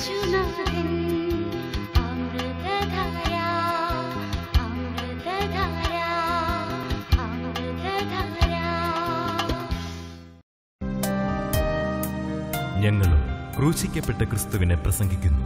യേശുനാഥൻ അമൃതധാര അമൃതധാര അമൃതധാര ഞങ്ങളും ക്രൂശിക്കപ്പെട്ട ക്രിസ്തുവിനെ പ്രസംഗിക്കുന്നു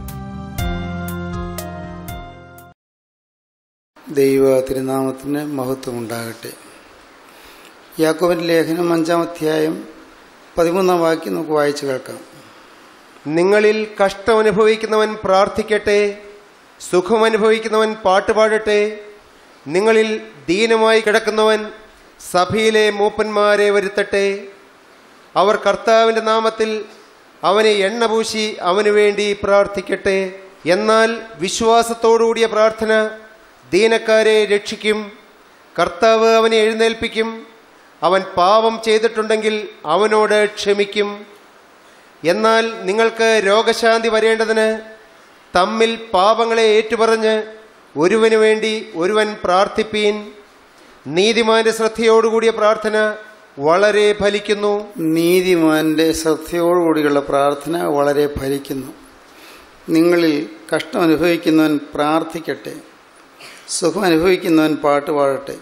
ദൈവ തിരുനാമത്തിന് മഹത്വമുണ്ടാകട്ടെ യാക്കോബിൻ്റെ ലേഖനം അഞ്ചാം അധ്യായം പതിമൂന്നാം വാക്യം നമുക്ക് വായിച്ചു കേൾക്കാം നിങ്ങളിൽ കഷ്ടമനുഭവിക്കുന്നവൻ പ്രാർത്ഥിക്കട്ടെ സുഖമനുഭവിക്കുന്നവൻ പാട്ടുപാടട്ടെ നിങ്ങളിൽ ദീനമായി കിടക്കുന്നവൻ സഭയിലെ മൂപ്പന്മാരെ വരുത്തട്ടെ അവർ കർത്താവിൻ്റെ നാമത്തിൽ അവനെ എണ്ണ പൂശി അവനു വേണ്ടി പ്രാർത്ഥിക്കട്ടെ എന്നാൽ വിശ്വാസത്തോടുകൂടിയ പ്രാർത്ഥന ദീനക്കാരെ രക്ഷിക്കും കർത്താവ് അവനെ എഴുന്നേൽപ്പിക്കും അവൻ പാപം ചെയ്തിട്ടുണ്ടെങ്കിൽ അവനോട് ക്ഷമിക്കും എന്നാൽ നിങ്ങൾക്ക് രോഗശാന്തി വരേണ്ടതിന് തമ്മിൽ പാപങ്ങളെ ഏറ്റുപറഞ്ഞ് ഒരുവനു വേണ്ടി ഒരുവൻ പ്രാർത്ഥിപ്പീൻ നീതിമാന്റെ ശ്രദ്ധയോടുകൂടിയ പ്രാർത്ഥന വളരെ ഫലിക്കുന്നു നീതിമാന്റെ ശ്രദ്ധയോടുകൂടിയുള്ള പ്രാർത്ഥന വളരെ ഫലിക്കുന്നു നിങ്ങളിൽ കഷ്ടം അനുഭവിക്കുന്നവൻ പ്രാർത്ഥിക്കട്ടെ സുഖം അനുഭവിക്കുന്നവൻ പാട്ട് പാടട്ടെ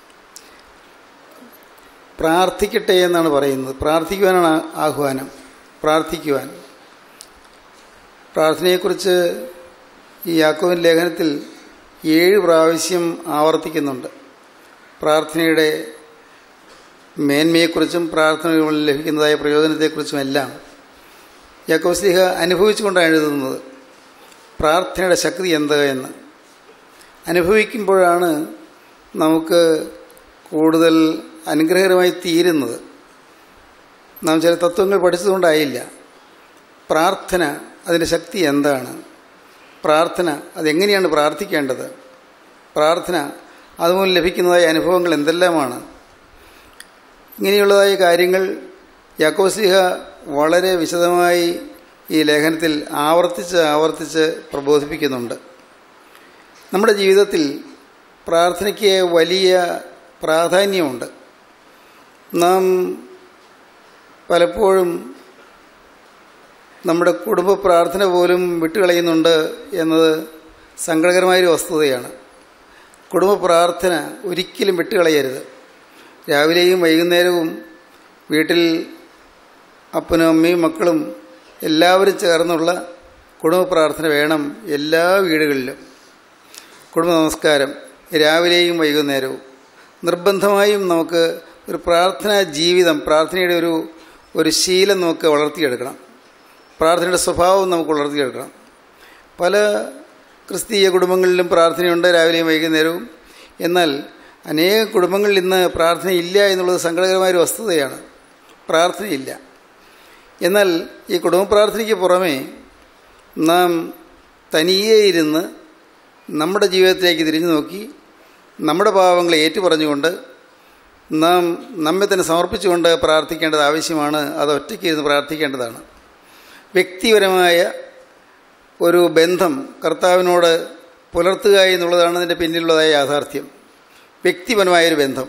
പ്രാർത്ഥിക്കട്ടെ എന്നാണ് പറയുന്നത് പ്രാർത്ഥിക്കുവാനാണ് ആ- ആഹ്വാനം പ്രാർത്ഥിക്കുവാൻ പ്രാർത്ഥനയെക്കുറിച്ച് ഈ യാക്കോവിൻ ലേഖനത്തിൽ ഏഴ് പ്രാവശ്യം ആവർത്തിക്കുന്നുണ്ട് പ്രാർത്ഥനയുടെ മേന്മയെക്കുറിച്ചും പ്രാർത്ഥനകൾ ലഭിക്കുന്നതായ പ്രയോജനത്തെക്കുറിച്ചുമെല്ലാം യാക്കോസ്ലിഹ അനുഭവിച്ചുകൊണ്ടാണ് എഴുതുന്നത് പ്രാർത്ഥനയുടെ ശക്തി എന്ത് എന്ന് അനുഭവിക്കുമ്പോഴാണ് നമുക്ക് കൂടുതൽ അനുഗ്രഹകരമായി തീരുന്നത് നാം ചില തത്വങ്ങൾ പഠിച്ചതുകൊണ്ടായില്ല പ്രാർത്ഥന അതിൻ്റെ ശക്തി എന്താണ് പ്രാർത്ഥന അതെങ്ങനെയാണ് പ്രാർത്ഥിക്കേണ്ടത് പ്രാർത്ഥന അതുമൂലം ലഭിക്കുന്നതായ അനുഭവങ്ങൾ എന്തെല്ലാമാണ് ഇങ്ങനെയുള്ളതായ കാര്യങ്ങൾ യാക്കോസിഹ വളരെ വിശദമായി ഈ ലേഖനത്തിൽ ആവർത്തിച്ച് ആവർത്തിച്ച് പ്രബോധിപ്പിക്കുന്നുണ്ട് നമ്മുടെ ജീവിതത്തിൽ പ്രാർത്ഥനയ്ക്ക് വലിയ പ്രാധാന്യമുണ്ട് നാം പലപ്പോഴും നമ്മുടെ കുടുംബ പ്രാർത്ഥന പോലും വിട്ടുകളയുന്നുണ്ട് എന്നത് സങ്കടകരമായൊരു വസ്തുതയാണ് കുടുംബ പ്രാർത്ഥന ഒരിക്കലും വിട്ടുകളയരുത് രാവിലെയും വൈകുന്നേരവും വീട്ടിൽ അപ്പനും അമ്മയും മക്കളും എല്ലാവരും ചേർന്നുള്ള കുടുംബ പ്രാർത്ഥന വേണം എല്ലാ വീടുകളിലും കുടുംബ നമസ്കാരം രാവിലെയും വൈകുന്നേരവും നിർബന്ധമായും നമുക്ക് ഒരു പ്രാർത്ഥനാ ജീവിതം പ്രാർത്ഥനയുടെ ഒരു ഒരു ശീലം നമുക്ക് വളർത്തിയെടുക്കണം പ്രാർത്ഥനയുടെ സ്വഭാവം നമുക്ക് വളർത്തിയെടുക്കണം പല ക്രിസ്തീയ കുടുംബങ്ങളിലും പ്രാർത്ഥനയുണ്ട് രാവിലെയും വൈകുന്നേരവും എന്നാൽ അനേക കുടുംബങ്ങളിൽ ഇന്ന് പ്രാർത്ഥനയില്ല എന്നുള്ളത് സങ്കടകരമായൊരു വസ്തുതയാണ് പ്രാർത്ഥനയില്ല എന്നാൽ ഈ കുടുംബ പ്രാർത്ഥനയ്ക്ക് പുറമേ നാം തനിയെ ഇരുന്ന് നമ്മുടെ ജീവിതത്തിലേക്ക് തിരിഞ്ഞു നോക്കി നമ്മുടെ പാവങ്ങളെ ഏറ്റുപറഞ്ഞുകൊണ്ട് നാം നമ്മെ തന്നെ സമർപ്പിച്ചുകൊണ്ട് പ്രാർത്ഥിക്കേണ്ടത് ആവശ്യമാണ് അത് ഒറ്റയ്ക്ക് ഇരുന്ന് പ്രാർത്ഥിക്കേണ്ടതാണ് വ്യക്തിപരമായ ഒരു ബന്ധം കർത്താവിനോട് പുലർത്തുക എന്നുള്ളതാണ് അതിൻ്റെ പിന്നിലുള്ളതായ യാഥാർത്ഥ്യം വ്യക്തിപരമായൊരു ബന്ധം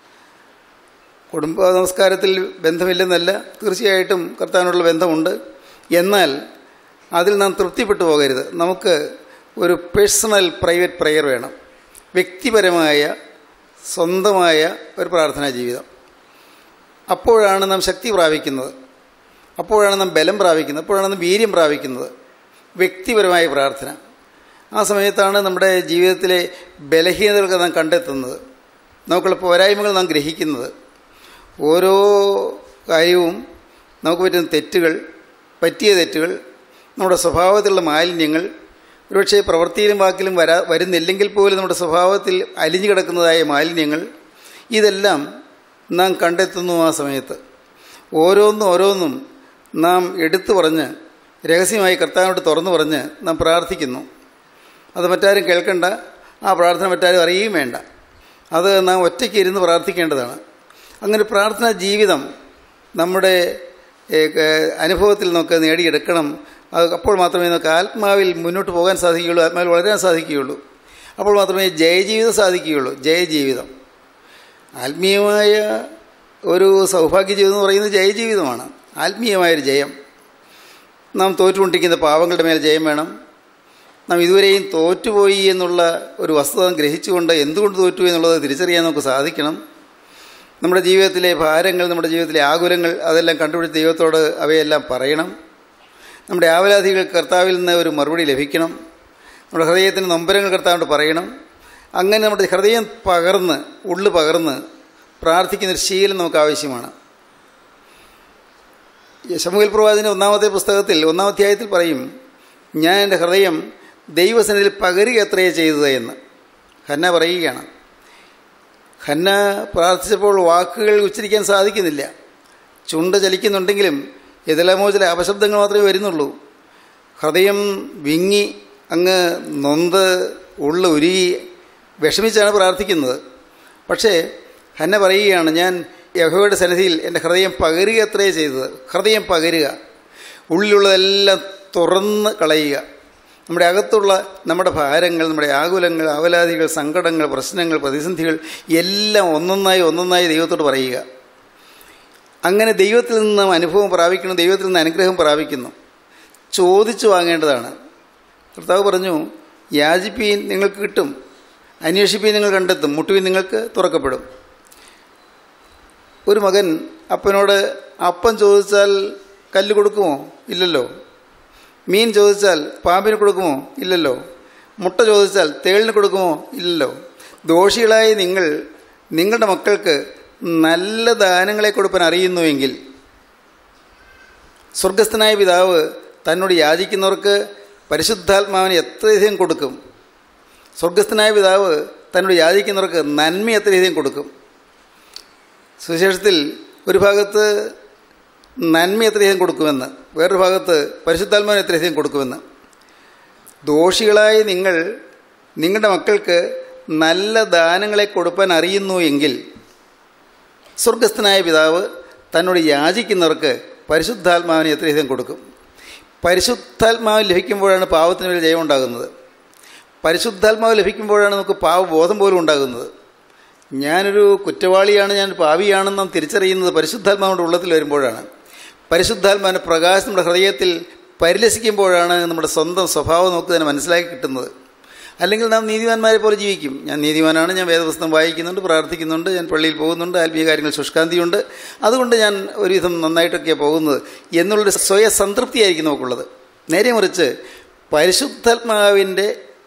കുടുംബ നമസ്കാരത്തിൽ ബന്ധമില്ലെന്നല്ല തീർച്ചയായിട്ടും കർത്താവിനോടുള്ള ബന്ധമുണ്ട് എന്നാൽ അതിൽ നാം തൃപ്തിപ്പെട്ടു പോകരുത് നമുക്ക് ഒരു പേഴ്സണൽ പ്രൈവറ്റ് പ്രെയർ വേണം വ്യക്തിപരമായ സ്വന്തമായ ഒരു പ്രാർത്ഥനാ ജീവിതം അപ്പോഴാണ് നാം ശക്തി പ്രാപിക്കുന്നത് അപ്പോഴാണ് നാം ബലം പ്രാപിക്കുന്നത് അപ്പോഴാണ് നാം വീര്യം പ്രാപിക്കുന്നത് വ്യക്തിപരമായ പ്രാർത്ഥന ആ സമയത്താണ് നമ്മുടെ ജീവിതത്തിലെ ബലഹീനതകൾ നാം കണ്ടെത്തുന്നത് നമുക്കുള്ള പോരായ്മകൾ നാം ഗ്രഹിക്കുന്നത് ഓരോ കാര്യവും നമുക്ക് പറ്റുന്ന തെറ്റുകൾ പറ്റിയ തെറ്റുകൾ നമ്മുടെ സ്വഭാവത്തിലുള്ള മാലിന്യങ്ങൾ ഒരുപക്ഷെ പ്രവൃത്തിയിലും വാക്കിലും വരാ വരുന്നില്ലെങ്കിൽ പോലും നമ്മുടെ സ്വഭാവത്തിൽ അലിഞ്ഞു കിടക്കുന്നതായ മാലിന്യങ്ങൾ ഇതെല്ലാം നാം കണ്ടെത്തുന്നു ആ സമയത്ത് ഓരോന്നും ഓരോന്നും നാം എടുത്തു പറഞ്ഞ് രഹസ്യമായി കർത്താവിനോട് തുറന്നു പറഞ്ഞ് നാം പ്രാർത്ഥിക്കുന്നു അത് മറ്റാരും കേൾക്കണ്ട ആ പ്രാർത്ഥന മറ്റാരും അറിയുകയും വേണ്ട അത് നാം ഒറ്റയ്ക്ക് ഇരുന്ന് പ്രാർത്ഥിക്കേണ്ടതാണ് അങ്ങനെ പ്രാർത്ഥനാ ജീവിതം നമ്മുടെ ഏ, ക- അനുഭവത്തിൽ നമുക്ക് നേടിയെടുക്കണം അത് അപ്പോൾ മാത്രമേ നമുക്ക് ആത്മാവിൽ മുന്നോട്ട് പോകാൻ സാധിക്കുകയുള്ളൂ ആത്മാവിൽ വളരാൻ സാധിക്കുകയുള്ളൂ അപ്പോൾ മാത്രമേ ജയജീവിതം സാധിക്കുകയുള്ളൂ ജയജീവിതം ആത്മീയമായ ഒരു സൗഭാഗ്യ ജീവിതം എന്ന് പറയുന്നത് ജയജീവിതമാണ് ആത്മീയമായൊരു ജയം നാം തോറ്റുകൊണ്ടിരിക്കുന്ന പാവങ്ങളുടെ മേൽ ജയം വേണം നാം ഇതുവരെയും തോറ്റുപോയി എന്നുള്ള ഒരു വസ്തുത ഗ്രഹിച്ചുകൊണ്ട് എന്തുകൊണ്ട് തോറ്റു എന്നുള്ളത് തിരിച്ചറിയാൻ നമുക്ക് സാധിക്കണം നമ്മുടെ ജീവിതത്തിലെ ഭാരങ്ങൾ നമ്മുടെ ജീവിതത്തിലെ ആകുലങ്ങൾ അതെല്ലാം കണ്ടുപിടിച്ച് ദൈവത്തോട് അവയെല്ലാം പറയണം നമ്മുടെ ആവലാധികൾ കർത്താവിൽ നിന്ന് ഒരു മറുപടി ലഭിക്കണം നമ്മുടെ ഹൃദയത്തിന് നൊമ്പരങ്ങൾ കർത്താവിനോട് പറയണം അങ്ങനെ നമ്മുടെ ഹൃദയം പകർന്ന് ഉള്ളു പകർന്ന് പ്രാർത്ഥിക്കുന്നൊരു ശീലം നമുക്ക് ആവശ്യമാണ് ശമുഖൽ പ്രവാചന ഒന്നാമത്തെ പുസ്തകത്തിൽ ഒന്നാം അധ്യായത്തിൽ പറയും ഞാൻ എൻ്റെ ഹൃദയം ദൈവസന്നിധിയിൽ പകരുക എത്രയേ ചെയ്തത് എന്ന് ഹന്ന പറയുകയാണ് ഹന്ന പ്രാർത്ഥിച്ചപ്പോൾ വാക്കുകൾ ഉച്ചരിക്കാൻ സാധിക്കുന്നില്ല ചുണ്ട് ചലിക്കുന്നുണ്ടെങ്കിലും എതിലമോ ചില അപശബ്ദങ്ങൾ മാത്രമേ വരുന്നുള്ളൂ ഹൃദയം വിങ്ങി അങ്ങ് നൊന്ത് ഉള്ള ഉരുകി വിഷമിച്ചാണ് പ്രാർത്ഥിക്കുന്നത് പക്ഷേ ഹന്ന പറയുകയാണ് ഞാൻ യഹോയുടെ സന്നിധിയിൽ എൻ്റെ ഹൃദയം പകരുക എത്രയേ ചെയ്തത് ഹൃദയം പകരുക ഉള്ളിലുള്ളതെല്ലാം തുറന്ന് കളയുക നമ്മുടെ അകത്തുള്ള നമ്മുടെ ഭാരങ്ങൾ നമ്മുടെ ആകുലങ്ങൾ അവലാദികൾ സങ്കടങ്ങൾ പ്രശ്നങ്ങൾ പ്രതിസന്ധികൾ എല്ലാം ഒന്നൊന്നായി ഒന്നൊന്നായി ദൈവത്തോട് പറയുക അങ്ങനെ ദൈവത്തിൽ നിന്ന് അനുഭവം പ്രാപിക്കണം ദൈവത്തിൽ നിന്ന് അനുഗ്രഹം പ്രാപിക്കുന്നു ചോദിച്ചു വാങ്ങേണ്ടതാണ് കർത്താവ് പറഞ്ഞു യാചിപ്പീൻ നിങ്ങൾക്ക് കിട്ടും അന്വേഷിപ്പീൻ നിങ്ങൾ കണ്ടെത്തും മുട്ടുവീൻ നിങ്ങൾക്ക് തുറക്കപ്പെടും ഒരു മകൻ അപ്പനോട് അപ്പം ചോദിച്ചാൽ കല്ല് കൊടുക്കുമോ ഇല്ലല്ലോ മീൻ ചോദിച്ചാൽ പാമ്പിന് കൊടുക്കുമോ ഇല്ലല്ലോ മുട്ട ചോദിച്ചാൽ തേളിന് കൊടുക്കുമോ ഇല്ലല്ലോ ദോഷികളായ നിങ്ങൾ നിങ്ങളുടെ മക്കൾക്ക് നല്ല ദാനങ്ങളെ കൊടുപ്പാൻ അറിയുന്നുവെങ്കിൽ സ്വർഗസ്ഥനായ പിതാവ് തന്നോട് യാചിക്കുന്നവർക്ക് പരിശുദ്ധാത്മാവിനെ എത്രയധികം കൊടുക്കും സ്വർഗസ്ഥനായ പിതാവ് തന്നോട് യാചിക്കുന്നവർക്ക് നന്മ എത്രയധികം കൊടുക്കും സുവിശേഷത്തിൽ ഒരു ഭാഗത്ത് നന്മ എത്രയധികം കൊടുക്കുമെന്ന് വേറൊരു ഭാഗത്ത് പരിശുദ്ധാത്മാവിന് എത്രയധികം കൊടുക്കുമെന്ന് ദോഷികളായ നിങ്ങൾ നിങ്ങളുടെ മക്കൾക്ക് നല്ല ദാനങ്ങളെ കൊടുപ്പാൻ അറിയുന്നു എങ്കിൽ സ്വർഗസ്ഥനായ പിതാവ് തന്നോട് യാചിക്കുന്നവർക്ക് പരിശുദ്ധാത്മാവിനെ എത്രയധികം കൊടുക്കും പരിശുദ്ധാത്മാവ് ലഭിക്കുമ്പോഴാണ് പാവത്തിന് മേൽ ജയം ഉണ്ടാകുന്നത് പരിശുദ്ധാത്മാവ് ലഭിക്കുമ്പോഴാണ് നമുക്ക് പാവബോധം പോലും ഉണ്ടാകുന്നത് ഞാനൊരു കുറ്റവാളിയാണ് ഞാൻ പാവിയാണെന്ന് നാം തിരിച്ചറിയുന്നത് പരിശുദ്ധാത്മാവിൻ്റെ ഉള്ളത്തിൽ വരുമ്പോഴാണ് പരിശുദ്ധാത്മാവിൻ്റെ പ്രകാശം നമ്മുടെ ഹൃദയത്തിൽ പരിലസിക്കുമ്പോഴാണ് നമ്മുടെ സ്വന്തം സ്വഭാവം നമുക്ക് തന്നെ മനസ്സിലാക്കി കിട്ടുന്നത് അല്ലെങ്കിൽ നാം നീതിമാന്മാരെ പോലെ ജീവിക്കും ഞാൻ നീതിമാനാണ് ഞാൻ വേദപുസ്തകം വായിക്കുന്നുണ്ട് പ്രാർത്ഥിക്കുന്നുണ്ട് ഞാൻ പള്ളിയിൽ പോകുന്നുണ്ട് ആത്മീയ കാര്യങ്ങൾ ശുഷ്കാന്തിയുണ്ട് അതുകൊണ്ട് ഞാൻ ഒരുവിധം നന്നായിട്ടൊക്കെയാണ് പോകുന്നത് എന്നുള്ളൊരു സ്വയ സംതൃപ്തിയായിരിക്കും നമുക്കുള്ളത് നേരെ മറിച്ച് പരിശുദ്ധാത്മാവിൻ്റെ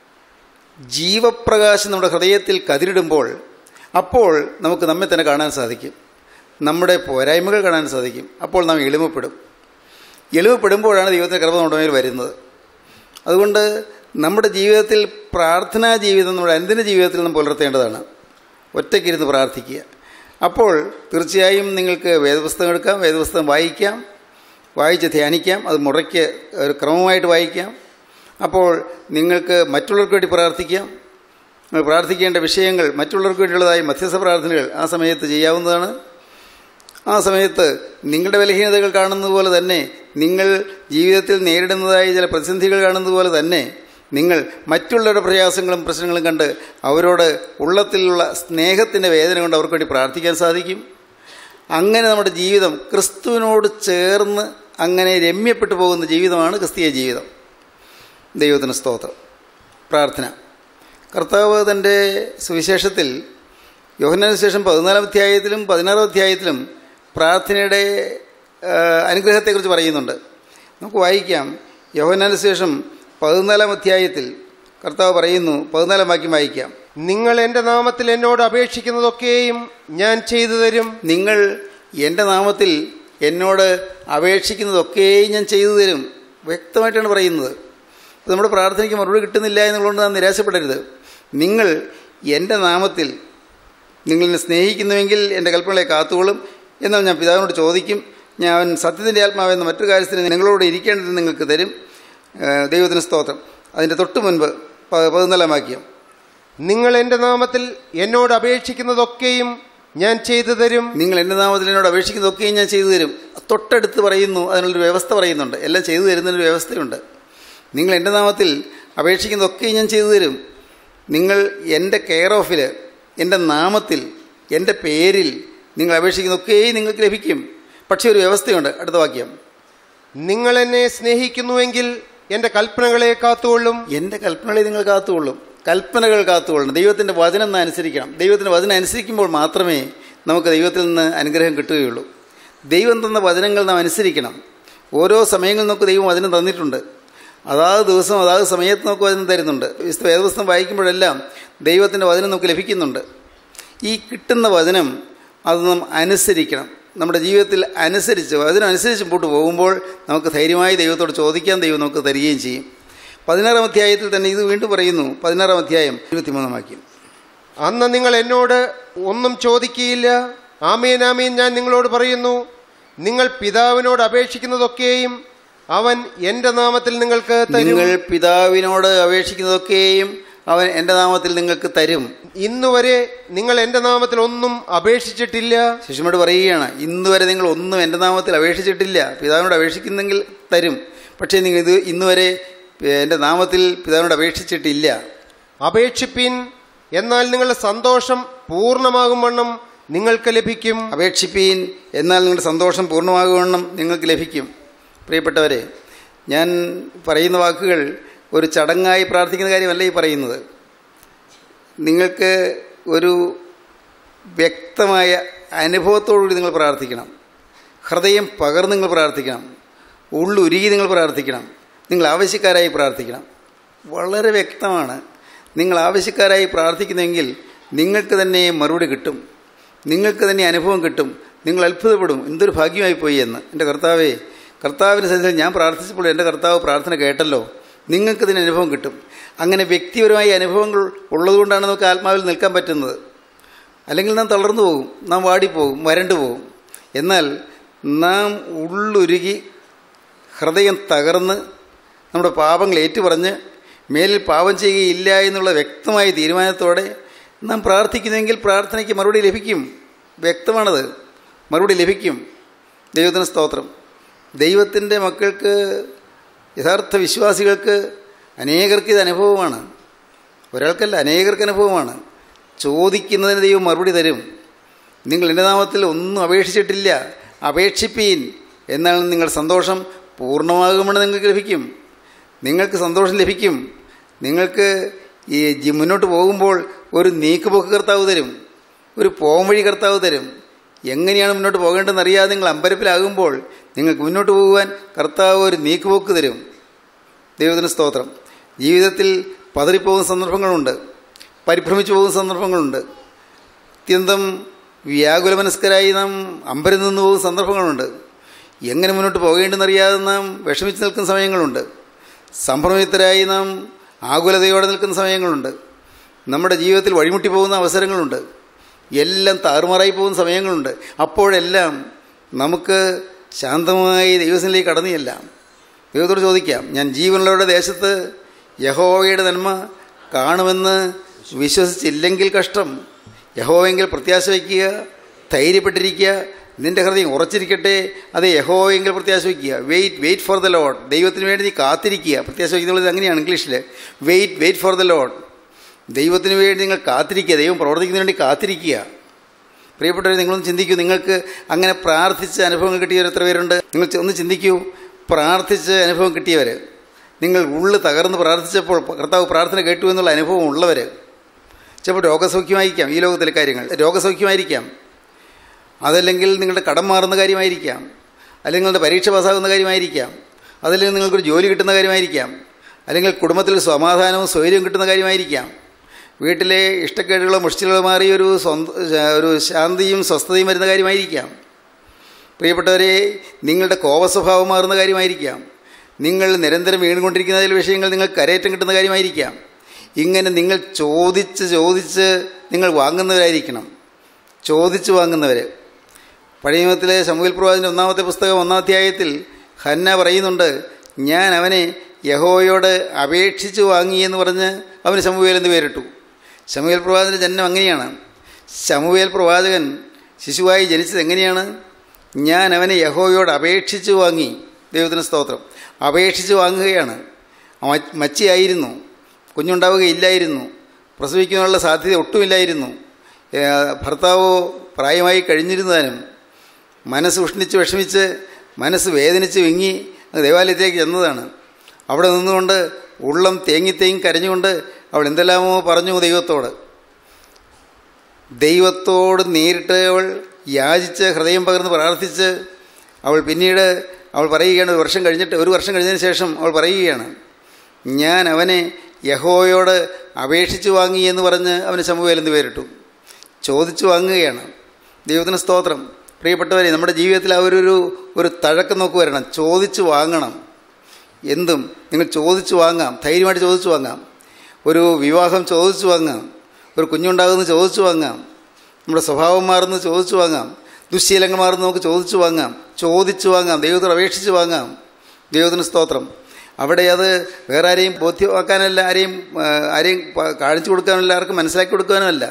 ജീവപ്രകാശം നമ്മുടെ ഹൃദയത്തിൽ കതിരിടുമ്പോൾ അപ്പോൾ നമുക്ക് നമ്മെ തന്നെ കാണാൻ സാധിക്കും നമ്മുടെ പോരായ്മകൾ കാണാൻ സാധിക്കും അപ്പോൾ നാം എളിമപ്പെടും എളിമപ്പെടുമ്പോഴാണ് ദൈവത്തിൻ്റെ കൃപ നമ്മുടെ മേൽ വരുന്നത് അതുകൊണ്ട് നമ്മുടെ ജീവിതത്തിൽ പ്രാർത്ഥനാ ജീവിതം നമ്മുടെ അനുദിന ജീവിതത്തിൽ നാം പുലർത്തേണ്ടതാണ് ഒറ്റയ്ക്കിരുന്ന് പ്രാർത്ഥിക്കുക അപ്പോൾ തീർച്ചയായും നിങ്ങൾക്ക് വേദപുസ്തകം എടുക്കാം വേദപുസ്തകം വായിക്കാം വായിച്ച് ധ്യാനിക്കാം അത് മുറയ്ക്ക് ഒരു ക്രമമായിട്ട് വായിക്കാം അപ്പോൾ നിങ്ങൾക്ക് മറ്റുള്ളവർക്ക് വേണ്ടി പ്രാർത്ഥിക്കാം നിങ്ങൾ പ്രാർത്ഥിക്കേണ്ട വിഷയങ്ങൾ മറ്റുള്ളവർക്ക് വേണ്ടിയുള്ളതായി മധ്യസ്ഥ പ്രാർത്ഥനകൾ ആ സമയത്ത് ചെയ്യാവുന്നതാണ് ആ സമയത്ത് നിങ്ങളുടെ ബലഹീനതകൾ കാണുന്നത് പോലെ തന്നെ നിങ്ങൾ ജീവിതത്തിൽ നേരിടുന്നതായ ചില പ്രതിസന്ധികൾ കാണുന്നത് പോലെ തന്നെ നിങ്ങൾ മറ്റുള്ളവരുടെ പ്രയാസങ്ങളും പ്രശ്നങ്ങളും കണ്ട് അവരോട് ഉള്ളത്തിലുള്ള സ്നേഹത്തിൻ്റെ വേദന കൊണ്ട് അവർക്ക് വേണ്ടി പ്രാർത്ഥിക്കാൻ സാധിക്കും അങ്ങനെ നമ്മുടെ ജീവിതം ക്രിസ്തുവിനോട് ചേർന്ന് അങ്ങനെ രമ്യപ്പെട്ടു പോകുന്ന ജീവിതമാണ് ക്രിസ്തീയ ജീവിതം ദൈവത്തിന് സ്തോത്രം പ്രാർത്ഥന കർത്താവ് തൻ്റെ സുവിശേഷത്തിൽ യോഹന്നാന് ശേഷം പതിനാലാം അധ്യായത്തിലും പതിനാറാം അധ്യായത്തിലും പ്രാർത്ഥനയുടെ അനുഗ്രഹത്തെക്കുറിച്ച് പറയുന്നുണ്ട് നമുക്ക് വായിക്കാം യോഹന്നാന് ശേഷം പതിനാലാം അധ്യായത്തിൽ കർത്താവ് പറയുന്നു പതിനാലാം വാക്യം വായിക്കാം നിങ്ങൾ എൻ്റെ നാമത്തിൽ എന്നോട് അപേക്ഷിക്കുന്നതൊക്കെയും ഞാൻ ചെയ്തു തരും നിങ്ങൾ എൻ്റെ നാമത്തിൽ എന്നോട് അപേക്ഷിക്കുന്നതൊക്കെയും ഞാൻ ചെയ്തു തരും വ്യക്തമായിട്ടാണ് പറയുന്നത് അപ്പോൾ നമ്മുടെ പ്രാർത്ഥനയ്ക്ക് മറുപടി കിട്ടുന്നില്ല എന്നുള്ളതുകൊണ്ട് നാം നിരാശപ്പെടരുത് നിങ്ങൾ എൻ്റെ നാമത്തിൽ നിങ്ങളെന്നെ സ്നേഹിക്കുന്നുവെങ്കിൽ എൻ്റെ കൽപ്പനകളെ കാത്തുകൊള്ളും എന്നാൽ ഞാൻ പിതാവിനോട് ചോദിക്കും ഞാൻ സത്യത്തിൻ്റെ ആത്മാവെന്ന മറ്റൊരു കാര്യത്തിന് നിങ്ങളോട് ഇരിക്കേണ്ടത് നിങ്ങൾക്ക് തരും ഏഹ് ദൈവത്തിന് സ്തോത്രം അതിൻ്റെ തൊട്ട് മുൻപ് പ- പതിനാലാം വാക്യം നിങ്ങൾ എൻ്റെ നാമത്തിൽ എന്നോട് അപേക്ഷിക്കുന്നതൊക്കെയും ഞാൻ ചെയ്തു തരും നിങ്ങൾ എൻ്റെ നാമത്തിൽ എന്നോട് അപേക്ഷിക്കുന്നതൊക്കെയും ഞാൻ ചെയ്തു തരും തൊട്ടടുത്ത് പറയുന്നു അതിനുള്ളൊരു വ്യവസ്ഥ പറയുന്നുണ്ട് എല്ലാം ചെയ്തു തരുന്നതിനൊരു വ്യവസ്ഥയുണ്ട് നിങ്ങൾ എൻ്റെ നാമത്തിൽ അപേക്ഷിക്കുന്നതൊക്കെയും ഞാൻ ചെയ്തു തരും നിങ്ങൾ എൻ്റെ കെയർ ഓഫിൽ എൻ്റെ നാമത്തിൽ എൻ്റെ പേരിൽ നിങ്ങൾ അപേക്ഷിക്കുന്നതൊക്കെയും നിങ്ങൾക്ക് ലഭിക്കും പക്ഷേ ഒരു വ്യവസ്ഥയുണ്ട് അടുത്ത വാക്യം നിങ്ങൾ എന്നെ സ്നേഹിക്കുന്നുവെങ്കിൽ എന്റെ കൽപ്പനകളെ കാത്തുകൊള്ളും എൻ്റെ കൽപ്പനകളെ നിങ്ങൾ കാത്തുകൊള്ളും കൽപ്പനകൾ കാത്തുകൊള്ളണം ദൈവത്തിൻ്റെ വചനം നാം അനുസരിക്കണം ദൈവത്തിൻ്റെ വചനം അനുസരിക്കുമ്പോൾ മാത്രമേ നമുക്ക് ദൈവത്തിൽ നിന്ന് അനുഗ്രഹം കിട്ടുകയുള്ളൂ ദൈവം തന്ന വചനങ്ങൾ നാം അനുസരിക്കണം ഓരോ സമയങ്ങളിൽ നമുക്ക് ദൈവം വചനം തന്നിട്ടുണ്ട് അതാത് ദിവസം അതാത് സമയത്ത് നമുക്ക് വചനം തരുന്നുണ്ട് വിശുദ്ധ വേദപുസ്തകം വായിക്കുമ്പോഴെല്ലാം ദൈവത്തിൻ്റെ വചനം നമുക്ക് ലഭിക്കുന്നുണ്ട് ഈ കിട്ടുന്ന വചനം അത് നാം അനുസരിക്കണം നമ്മുടെ ജീവിതത്തിൽ അനുസരിച്ച് വചനം അനുസരിച്ച് മുമ്പോട്ട് പോകുമ്പോൾ നമുക്ക് ധൈര്യമായി ദൈവത്തോട് ചോദിക്കാൻ ദൈവം നമുക്ക് തരികയും ചെയ്യും പതിനാറാം അധ്യായത്തിൽ തന്നെ ഇത് വീണ്ടും പറയുന്നു പതിനാറാം അധ്യായം ഇരുപത്തിമൂന്നാം വാക്യം അന്ന് നിങ്ങൾ എന്നോട് ഒന്നും ചോദിക്കുകയില്ല ആമേൻ ആമേൻ ഞാൻ നിങ്ങളോട് പറയുന്നു നിങ്ങൾ പിതാവിനോട് അപേക്ഷിക്കുന്നതൊക്കെയും അവൻ എന്റെ നാമത്തിൽ നിങ്ങൾക്ക് തരും നിങ്ങൾ പിതാവിനോട് അപേക്ഷിക്കുന്നതൊക്കെയും അവൻ എൻ്റെ നാമത്തിൽ നിങ്ങൾക്ക് തരും ഇന്നുവരെ നിങ്ങൾ എന്റെ നാമത്തിൽ ഒന്നും അപേക്ഷിച്ചിട്ടില്ല ശിശുമോട് പറയുകയാണ് ഇന്ന് വരെ നിങ്ങൾ ഒന്നും എൻ്റെ നാമത്തിൽ അപേക്ഷിച്ചിട്ടില്ല പിതാവിനോട് അപേക്ഷിക്കുന്നെങ്കിൽ തരും പക്ഷേ നിങ്ങൾ ഇത് ഇന്ന് വരെ എൻ്റെ നാമത്തിൽ പിതാവിനോട് അപേക്ഷിച്ചിട്ടില്ല അപേക്ഷിപ്പിൻ എന്നാൽ നിങ്ങളുടെ സന്തോഷം പൂർണ്ണമാകും വണ്ണം നിങ്ങൾക്ക് ലഭിക്കും അപേക്ഷിപ്പീൻ എന്നാൽ നിങ്ങളുടെ സന്തോഷം പൂർണ്ണമാകുവണ്ണം നിങ്ങൾക്ക് ലഭിക്കും പ്രിയപ്പെട്ടവരെ ഞാൻ പറയുന്ന വാക്കുകൾ ഒരു ചടങ്ങായി പ്രാർത്ഥിക്കുന്ന കാര്യമല്ല ഈ പറയുന്നത് നിങ്ങൾക്ക് ഒരു വ്യക്തമായ അനുഭവത്തോടുകൂടി നിങ്ങൾ പ്രാർത്ഥിക്കണം ഹൃദയം പകർന്ന് നിങ്ങൾ പ്രാർത്ഥിക്കണം ഉള്ളുരുകി നിങ്ങൾ പ്രാർത്ഥിക്കണം നിങ്ങൾ ആവശ്യക്കാരായി പ്രാർത്ഥിക്കണം വളരെ വ്യക്തമാണ് നിങ്ങൾ ആവശ്യക്കാരായി പ്രാർത്ഥിക്കുന്നെങ്കിൽ നിങ്ങൾക്ക് തന്നെ മറുപടി കിട്ടും നിങ്ങൾക്ക് തന്നെ അനുഭവം കിട്ടും നിങ്ങൾ അത്ഭുതപ്പെടും എന്തൊരു ഭാഗ്യമായി പോയി എന്ന് എൻ്റെ കർത്താവേ കർത്താവിൻ്റെ സന്നിധിയിൽ ഞാൻ പ്രാർത്ഥിച്ചപ്പോൾ എൻ്റെ കർത്താവ് പ്രാർത്ഥന കേട്ടല്ലോ നിങ്ങൾക്ക് ഇതിന് അനുഭവം കിട്ടും അങ്ങനെ വ്യക്തിപരമായ അനുഭവങ്ങൾ ഉള്ളതുകൊണ്ടാണ് നമുക്ക് ആത്മാവിൽ നിൽക്കാൻ പറ്റുന്നത് അല്ലെങ്കിൽ നാം തളർന്നു പോകും നാം വാടിപ്പോകും വരണ്ടു പോകും എന്നാൽ നാം ഉള്ളുരുകി ഹൃദയം തകർന്ന് നമ്മുടെ പാപങ്ങൾ ഏറ്റുപറഞ്ഞ് മേലിൽ പാപം ചെയ്യുകയില്ല എന്നുള്ള വ്യക്തമായ തീരുമാനത്തോടെ നാം പ്രാർത്ഥിക്കുന്നെങ്കിൽ പ്രാർത്ഥനയ്ക്ക് മറുപടി ലഭിക്കും വ്യക്തമാണത് മറുപടി ലഭിക്കും ദൈവത്തിന് സ്തോത്രം ദൈവത്തിൻ്റെ മക്കൾക്ക് യഥാർത്ഥ വിശ്വാസികൾക്ക് അനേകർക്ക് ഇത് അനുഭവമാണ് ഒരാൾക്കല്ല അനേകർക്ക് അനുഭവമാണ് ചോദിക്കുന്നതിന് ദൈവം മറുപടി തരും നിങ്ങൾ എൻ്റെ നാമത്തിൽ ഒന്നും അപേക്ഷിച്ചിട്ടില്ല അപേക്ഷിപ്പീൻ എന്നാൽ നിങ്ങൾ സന്തോഷം പൂർണ്ണമാകുമെന്ന് നിങ്ങൾക്ക് ലഭിക്കും നിങ്ങൾക്ക് സന്തോഷം ലഭിക്കും നിങ്ങൾക്ക് ഈ ജി- മുന്നോട്ട് പോകുമ്പോൾ ഒരു നീക്കുപോക്ക് കർത്താവ് തരും ഒരു പോംവഴി കർത്താവ് തരും എങ്ങനെയാണ് മുന്നോട്ട് പോകേണ്ടതെന്ന് അറിയാതെ നിങ്ങൾ അമ്പരപ്പിലാകുമ്പോൾ നിങ്ങൾക്ക് മുന്നോട്ട് പോകുവാൻ കർത്താവ് ഒരു നീക്കുപോക്ക് തരും ദൈവത്തിന് സ്തോത്രം ജീവിതത്തിൽ പതറിപ്പോകുന്ന സന്ദർഭങ്ങളുണ്ട് പരിഭ്രമിച്ചു പോകുന്ന സന്ദർഭങ്ങളുണ്ട് അത്യന്തം വ്യാകുലമനസ്കരായി നാം അമ്പരം നിന്ന് പോകുന്ന സന്ദർഭങ്ങളുണ്ട് എങ്ങനെ മുന്നോട്ട് പോകേണ്ടെന്നറിയാതെ നാം വിഷമിച്ച് നിൽക്കുന്ന സമയങ്ങളുണ്ട് സംഭ്രമിതരായി നാം ആകുലതയോടെ നിൽക്കുന്ന സമയങ്ങളുണ്ട് നമ്മുടെ ജീവിതത്തിൽ വഴിമുട്ടി പോകുന്ന അവസരങ്ങളുണ്ട് എല്ലാം താറുമാറായി പോകുന്ന സമയങ്ങളുണ്ട് അപ്പോഴെല്ലാം നമുക്ക് ശാന്തമായി ദൈവത്തിലേക്ക് കടന്നു ചെല്ലാം ദൈവത്തോട് ചോദിക്കാം ഞാൻ ജീവനുള്ളവരുടെ ദേശത്ത് യഹോവയുടെ നന്മ കാണുമെന്ന് വിശ്വസിച്ചില്ലെങ്കിൽ കഷ്ടം യഹോവെങ്കിൽ പ്രത്യാശ വയ്ക്കുക ധൈര്യപ്പെട്ടിരിക്കുക നിന്റെ ഹൃദയം ഉറച്ചിരിക്കട്ടെ അത് യഹോവെങ്കിൽ പ്രത്യാശ വയ്ക്കുക wait wait for the Lord ദൈവത്തിന് വേണ്ടി നീ കാത്തിരിക്കുക പ്രത്യാശ വയ്ക്കുന്നത് അങ്ങനെയാണ് ഇംഗ്ലീഷിൽ wait wait for the Lord ദൈവത്തിന് വേണ്ടി നിങ്ങൾ കാത്തിരിക്കുക ദൈവം പ്രവർത്തിക്കുന്നതിന് വേണ്ടി കാത്തിരിക്കുക പ്രിയപ്പെട്ടവർ നിങ്ങളൊന്ന് ചിന്തിക്കൂ നിങ്ങൾക്ക് അങ്ങനെ പ്രാർത്ഥിച്ച് അനുഭവങ്ങൾ കിട്ടിയവർ എത്ര പേരുണ്ട് നിങ്ങൾ ഒന്ന് ചിന്തിക്കൂ പ്രാർത്ഥിച്ച് അനുഭവം കിട്ടിയവർ നിങ്ങൾ ഉള്ളു തകർന്ന് പ്രാർത്ഥിച്ചപ്പോൾ കർത്താവ് പ്രാർത്ഥന കേട്ടു എന്നുള്ള അനുഭവം ഉള്ളവർ ചിലപ്പോൾ രോഗസൗഖ്യമായിരിക്കാം ഈ ലോകത്തിലെ കാര്യങ്ങൾ രോഗസൗഖ്യമായിരിക്കാം അതല്ലെങ്കിൽ നിങ്ങളുടെ കടം മാറുന്ന കാര്യമായിരിക്കാം അല്ലെങ്കിൽ നിങ്ങളുടെ പരീക്ഷ പാസ്സാകുന്ന കാര്യമായിരിക്കാം അതല്ലെങ്കിൽ നിങ്ങൾക്കൊരു ജോലി കിട്ടുന്ന കാര്യമായിരിക്കാം അല്ലെങ്കിൽ കുടുംബത്തിൽ സമാധാനവും സ്വൈര്യവും കിട്ടുന്ന കാര്യമായിരിക്കാം വീട്ടിലെ ഇഷ്ടക്കേടുകളോ മുഷ്ടികളോ മാറി ഒരു സ്വന്തം ഒരു ശാന്തിയും സ്വസ്ഥതയും വരുന്ന കാര്യമായിരിക്കാം പ്രിയപ്പെട്ടവരെ നിങ്ങളുടെ കോപസ്വഭാവം മാറുന്ന കാര്യമായിരിക്കാം നിങ്ങൾ നിരന്തരം വീണുകൊണ്ടിരിക്കുന്ന ചില വിഷയങ്ങൾ നിങ്ങൾക്ക് കരയേറ്റം കിട്ടുന്ന കാര്യമായിരിക്കാം ഇങ്ങനെ നിങ്ങൾ ചോദിച്ച് ചോദിച്ച് നിങ്ങൾ വാങ്ങുന്നവരായിരിക്കണം ചോദിച്ച് വാങ്ങുന്നവർ പഴയ നിയമത്തിലെ ശമുൽ പ്രവാചൻ്റെ ഒന്നാമത്തെ പുസ്തകം ഒന്നാം അധ്യായത്തിൽ ഹന്ന പറയുന്നുണ്ട് ഞാൻ അവനെ യഹോയോട് അപേക്ഷിച്ച് വാങ്ങി എന്ന് പറഞ്ഞ് അവന് ശമുവേൽ എന്ന് പേരിട്ടു ശമുവേൽ പ്രവാചകൻ്റെ ജന്മം അങ്ങനെയാണ് ശമുവേൽ പ്രവാചകൻ ശിശുവായി ജനിച്ചത് എങ്ങനെയാണ് ഞാൻ അവനെ യഹോയോട് അപേക്ഷിച്ച് വാങ്ങി ദൈവത്തിന് സ്തോത്രം അപേക്ഷിച്ച് വാങ്ങുകയാണ് മ- മച്ചിയായിരുന്നു കുഞ്ഞുണ്ടാവുകയില്ലായിരുന്നു പ്രസവിക്കാനുള്ള സാധ്യത ഒട്ടുമില്ലായിരുന്നു ഏ, ഭർത്താവോ പ്രായമായി കഴിഞ്ഞിരുന്നതാനും മനസ്സ് ഉഷ്ണിച്ച് വിഷമിച്ച് മനസ്സ് വേദനിച്ച് വിങ്ങി അങ്ങ് ദേവാലയത്തിലേക്ക് ചെന്നതാണ് അവിടെ നിന്നുകൊണ്ട് ഉള്ളം തേങ്ങി തേങ്ങി കരഞ്ഞുകൊണ്ട് അവൾ എന്തെല്ലാമോ പറഞ്ഞു ദൈവത്തോട് ദൈവത്തോട് നേരിട്ട് അവൾ യാചിച്ച് ഹൃദയം പകർന്ന് പ്രാർത്ഥിച്ച് അവൾ പിന്നീട് അവൾ പറയുകയാണ് ഒരു വർഷം കഴിഞ്ഞിട്ട് ഒരു വർഷം കഴിഞ്ഞതിന് ശേഷം അവൾ പറയുകയാണ് ഞാൻ അവനെ യഹോയോട് അപേക്ഷിച്ച് വാങ്ങി എന്ന് പറഞ്ഞ് അവന് ശമുവേൽ എന്ന് പേരിട്ടു ചോദിച്ചു വാങ്ങുകയാണ് ദൈവത്തിന് സ്തോത്രം പ്രിയപ്പെട്ടവരെ നമ്മുടെ ജീവിതത്തിൽ ആ ഒരു ഒരു- ഒരു തഴക്കം നോക്കി വരണം ചോദിച്ചു വാങ്ങണം എന്തും നിങ്ങൾ ചോദിച്ചു വാങ്ങാം ധൈര്യമായിട്ട് ചോദിച്ചു വാങ്ങാം ഒരു വിവാഹം ചോദിച്ചു വാങ്ങാം ഒരു കുഞ്ഞുണ്ടാകുന്നത് ചോദിച്ചു വാങ്ങാം നമ്മുടെ സ്വഭാവം മാറുന്നത് ചോദിച്ചു വാങ്ങാം ദുശ്ശീലങ്ങൾ മാറുന്നത് നമുക്ക് ചോദിച്ചു വാങ്ങാം ചോദിച്ചു വാങ്ങാം ദൈവത്തോട് അപേക്ഷിച്ച് വാങ്ങാം ദൈവത്തിന് സ്തോത്രം അവിടെ അത് വേറെ ആരെയും ബോധ്യമാക്കാനല്ല ആരെയും ആ, ആരെയും പ- കാണിച്ചു കൊടുക്കാനല്ല ആർക്കും മനസ്സിലാക്കി കൊടുക്കാനുമല്ല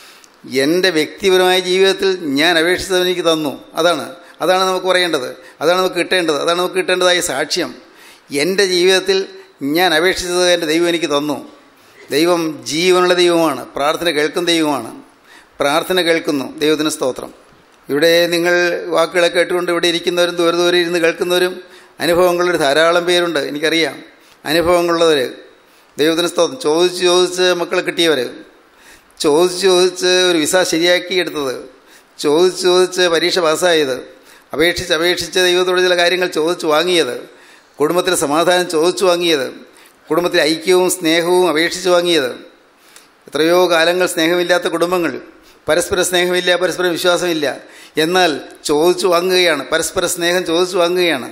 എൻ്റെ വ്യക്തിപരമായ ജീവിതത്തിൽ ഞാൻ അപേക്ഷിച്ചത് എനിക്ക് തന്നു അതാണ് അതാണ് നമുക്ക് പറയേണ്ടത് അതാണ് നമുക്ക് കിട്ടേണ്ടത് അതാണ് നമുക്ക് കിട്ടേണ്ടതായ സാക്ഷ്യം എൻ്റെ ജീവിതത്തിൽ ഞാൻ അപേക്ഷിച്ചത് എൻ്റെ ദൈവം എനിക്ക് തന്നു ദൈവം ജീവനുള്ള ദൈവമാണ് പ്രാർത്ഥന കേൾക്കുന്ന ദൈവമാണ് പ്രാർത്ഥന കേൾക്കുന്നു ദൈവത്തിന് സ്തോത്രം ഇവിടെ നിങ്ങൾ വാക്കുകളെ കേട്ടുകൊണ്ട് ഇവിടെ ഇരിക്കുന്നവരും ദൂരെ ദൂരെ ഇരുന്ന് കേൾക്കുന്നവരും അനുഭവങ്ങളുള്ളൊരു ധാരാളം പേരുണ്ട് എനിക്കറിയാം അനുഭവങ്ങളുള്ളവർ ദൈവത്തിന് സ്തോത്രം ചോദിച്ച് ചോദിച്ച് മക്കളെ കിട്ടിയവർ ചോദിച്ച് ചോദിച്ച് ഒരു വിസ ശരിയാക്കി എടുത്തത് ചോദിച്ച് ചോദിച്ച് പരീക്ഷ പാസ്സായത് അപേക്ഷിച്ച് അപേക്ഷിച്ച് ദൈവത്തോട് ചില കാര്യങ്ങൾ ചോദിച്ചു വാങ്ങിയത് കുടുംബത്തിലെ സമാധാനം ചോദിച്ചു വാങ്ങിയത് കുടുംബത്തിലെ ഐക്യവും സ്നേഹവും അപേക്ഷിച്ച് വാങ്ങിയത് എത്രയോ കാലങ്ങൾ സ്നേഹമില്ലാത്ത കുടുംബങ്ങൾ പരസ്പര സ്നേഹമില്ല പരസ്പര വിശ്വാസമില്ല എന്നാൽ ചോദിച്ചു വാങ്ങുകയാണ് പരസ്പര സ്നേഹം ചോദിച്ചു വാങ്ങുകയാണ്